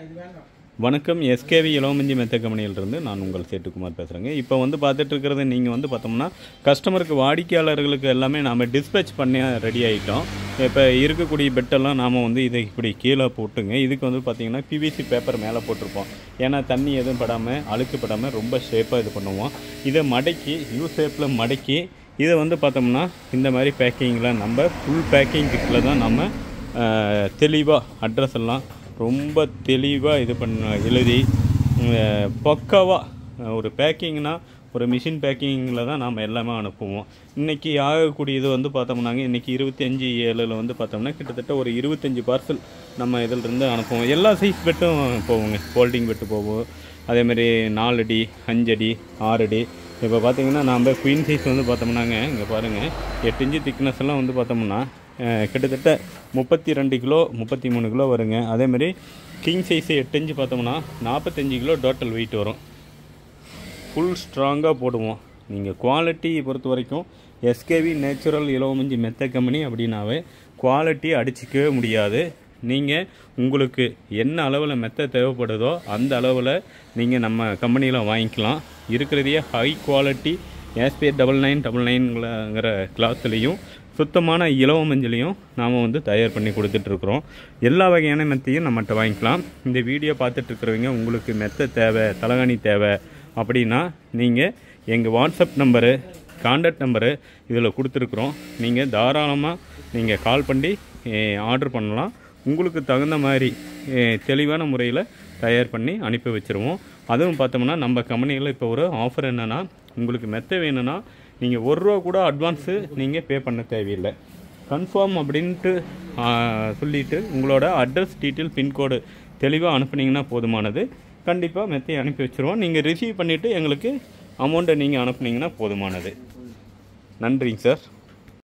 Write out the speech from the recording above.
வணக்கம் எஸ்கேவி இளவமஞ்சி மெத்த கம்பெனியிலிருந்து நான் உங்கள் சேட்டுக்குமார் பேசுகிறேங்க இப்போ வந்து பார்த்துட்டு இருக்கிறது நீங்கள் வந்து பார்த்தோம்னா கஸ்டமருக்கு வாடிக்கையாளர்களுக்கு எல்லாமே நாம் டிஸ்பேச் பண்ணி ரெடி ஆகிட்டோம் இப்போ இருக்கக்கூடிய பெட்டெல்லாம் நாம் வந்து இதை இப்படி கீழே போட்டுங்க இதுக்கு வந்து பார்த்திங்கன்னா பிவிசி பேப்பர் மேலே போட்டிருப்போம் ஏன்னா தண்ணி எதுவும் படாமல் அழுக்கு படாமல் ரொம்ப ஷேப்பாக இது பண்ணுவோம் இதை மடக்கி யூ ஷேப்பில் மடக்கி இதை வந்து பார்த்தோம்னா இந்த மாதிரி பேக்கிங்கில் நம்ம ஃபுல் பேக்கிங் கிட்டில் தான் நம்ம தெளிவாக அட்ரஸ் எல்லாம் ரொம்ப தெளிவாக இது பண்ண எழுதி பக்காவாக ஒரு பேக்கிங்னா ஒரு மிஷின் பேக்கிங்கில் தான் நாம் எல்லாமே அனுப்புவோம் இன்றைக்கி ஆகக்கூடியது வந்து பார்த்தோம்னாங்க இன்றைக்கி இருபத்தஞ்சி ஏழில் வந்து பார்த்தோம்னா கிட்டத்தட்ட ஒரு இருபத்தஞ்சி பார்சல் நம்ம இதிலிருந்து அனுப்புவோம் எல்லா சைஸ் பெட்டும் போவோங்க ஃபோல்டிங் பெட்டு போவோம் அதேமாதிரி நாலடி அஞ்சடி ஆறடி இப்போ பார்த்தீங்கன்னா நாம் குயின் சைஸ் வந்து பார்த்தோம்னாங்க இங்கே பாருங்கள் எட்டு இன்ச்சு திக்னஸ் எல்லாம் வந்து பார்த்தோம்னா அஹ், கிட்டத்தட்ட முப்பத்தி ரெண்டு கிலோ முப்பத்தி மூணு கிலோ வருங்க அதேமாதிரி கிங் சைஸு எட்டு இன்ச்சு பார்த்தோம்னா நாற்பத்தஞ்சு கிலோ டோட்டல் வெயிட் வரும் ஃபுல் ஸ்ட்ராங்காக போடுவோம் நீங்கள் குவாலிட்டி பொறுத்த வரைக்கும் எஸ்கேவி நேச்சுரல் இலவமஞ்சி மெத்த கம்பெனி அப்படின்னாவே குவாலிட்டி அடிச்சிக்கவே முடியாது நீங்கள் உங்களுக்கு என்ன அளவில் மெத்த தேவைப்படுதோ அந்த அளவில் நீங்கள் நம்ம கம்பெனியில் வாங்கிக்கலாம் இருக்கிறதையே ஹை குவாலிட்டி ஏஸ்பே டபுள் நைன் டபுள் நைன்ங்கிற கிளாத்லேயும் சுத்தமான இலவ மஞ்சளையும் நாம் வந்து தயார் பண்ணி கொடுத்துட்ருக்குறோம் எல்லா வகையான மெத்தையும் நம்மகிட்ட வாங்கிக்கலாம் இந்த வீடியோ பார்த்துட்டு இருக்கிறவங்க உங்களுக்கு மெத்தை தேவை தலகாணி தேவை அப்படின்னா நீங்கள் எங்கள் வாட்ஸ்அப் நம்பரு காண்டாக்ட் நம்பரு இதில் கொடுத்துருக்குறோம் நீங்கள் தாராளமாக நீங்கள் கால் பண்ணி ஆர்டர் பண்ணலாம் உங்களுக்கு தகுந்த மாதிரி அஹ், தெளிவான முறையில் தயார் பண்ணி அனுப்பி வச்சுருவோம் அதுவும் பார்த்தோம்னா நம்ம கம்பெனியில் இப்போ ஒரு ஆஃபர் என்னென்னா உங்களுக்கு மெத்த வேணும்னா நீங்கள் ஒரு ரூபா கூட அட்வான்ஸு நீங்கள் பே பண்ண தேவையில்லை கன்ஃபார்ம் அப்படின்ட்டு ஆ, சொல்லிட்டு உங்களோட அட்ரஸ் டீட்டெயில் பின்கோடு தெளிவாக அனுப்புனீங்கன்னா போதுமானது கண்டிப்பாக மெத்தையை அனுப்பி வச்சுருவோம் நீங்கள் ரிசீவ் பண்ணிவிட்டு எங்களுக்கு அமௌண்ட்டை நீங்கள் அனுப்புனீங்கன்னா போதுமானது நன்றிங்க சார்